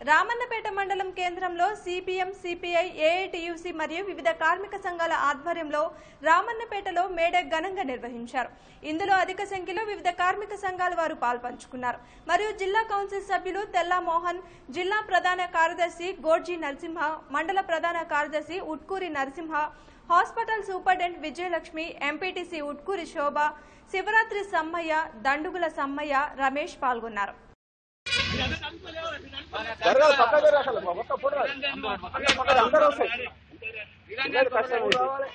రామన్నపేట మండలం కేంద్రంలో CPM CPI AITUC మరియు వివిధ కార్మిక సంఘాల ఆధ్వర్యంలో రామన్నపేటలో మేడే ఘనంగా నిర్వహించారు ఇందులో అధిక సంఖ్యలో వివిధ కార్మిక సంఘాల వారు పాల్పంచుకున్నారు మరియు జిల్లా కౌన్సిల్ సభ్యులు తెల్లా మోహన్ జిల్లా ప్రధాన కార్యదర్శి గోడ్జీ నరసింహ మండల ప్రధాన కార్యదర్శి Utkuri Narasimha hospital superintendent Vijayalakshmi MPTC Utkuri Shobha Shivaratri Sammaiah Dandugula Sammaiah Ramesh పాల్గొన్నారు జరగాలి పక్క జరగాలి అసలు మొత్తం ఫోటో రాదు. అందరూ వస్తాయి. పిల్లలు కష్టం అవుతుంది.